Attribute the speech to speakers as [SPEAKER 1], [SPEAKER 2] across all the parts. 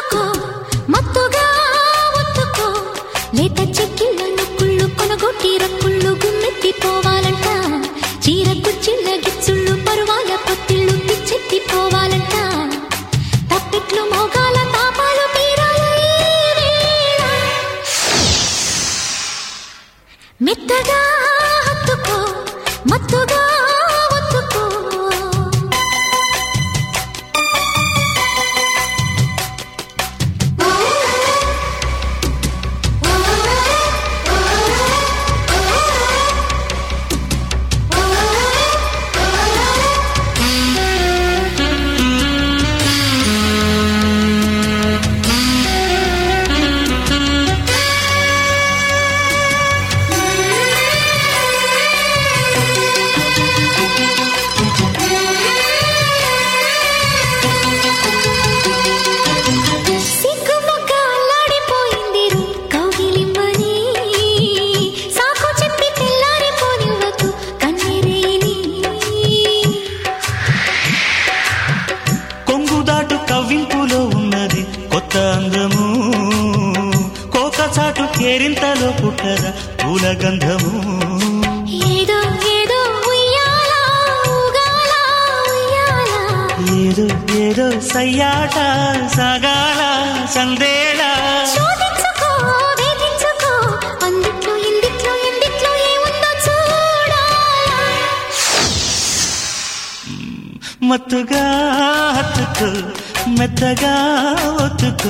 [SPEAKER 1] ఒత్తుకో మత్తుగా ఒత్తుకో లేత చెక్కిళ్ళను కుళ్ళు కొనగొట్టి రక్కుళ్ళు గుమ్మెత్తిపోవాలంట చీర కుచ్చిళ్ళ గిచ్చుళ్ళు పరువాల పొత్తిళ్ళు పిచ్చెత్తిపోవాలంట తప్పెట్లు మోగాల తాపాలు తీరాలి ఈ వేళ. మెత్తగా హత్తుకో మత్తుగా ఒత్తుకో సిగ్గుమొగ్గ అల్లాడిపోయింది రు కౌగిలిమ్మని. సాకు చెప్పి తెల్లారిపోనివ్వకు కన్నెరేని.
[SPEAKER 2] కొంగు దాటు కవ్వింపులో ఉన్నది కొత్త అందము కోక చాటు కేరింతలో పుట్టద పూల గంధము
[SPEAKER 1] ఏదో ఏదో ఉయ్యాల, ఊగాల, ఉయ్యాల.
[SPEAKER 2] ఏదో ఏదో సయ్యాట సాగాల సందేళ
[SPEAKER 1] శోధించుకో, వేధించుకో, అందిట్లో, ఇందిట్లో, ఎందిట్లో ఏముందో చూడాలా.
[SPEAKER 2] మత్తుగా హత్తుకు మెత్తగా ఒత్తుకు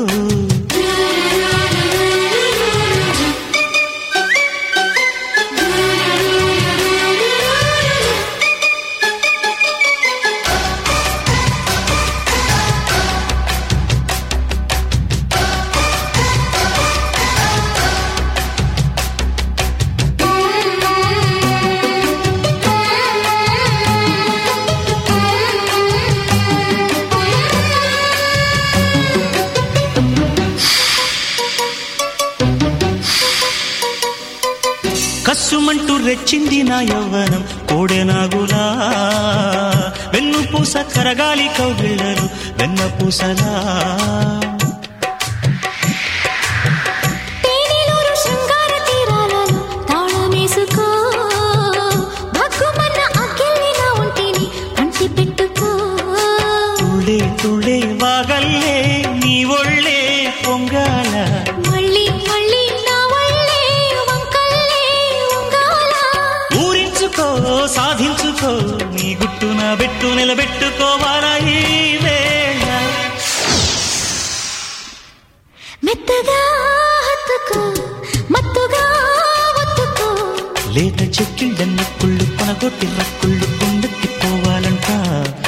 [SPEAKER 2] కస్సుమంటూ రెచ్చింది నా యవ్వనం కోడెనాగులా వెన్ను పూస కరగాలి కౌగిళ్ళలు వెన్న పూసలా
[SPEAKER 1] తేనెలూరు శృంగార తీరాలలో తాళమేసుకో. భగ్గుమన్న అగ్గిల్ని నా ఒంటిని అంటి పెట్టుకో.
[SPEAKER 2] తుళ్ళే తుళ్ళే వాగల్లే నీ ఒళ్ళే పొంగాల
[SPEAKER 1] మళ్ళీ మళ్ళీ నా ఒళ్ళే వంకల్లే ఉంగాల.
[SPEAKER 2] ఊరించుకో సాధించుకో నీ గుట్టు నా బెట్టు నిలబెట్టుకోవాలా ఈ వేళ
[SPEAKER 1] మెత్తగా హత్తుకో, మత్తుగా ఒత్తుకో.
[SPEAKER 2] లేత చెక్కిళ్ళన్న కుళ్ళు కొనగొట్టి రక్కుళ్ళు కొండెత్తిపోవాలంట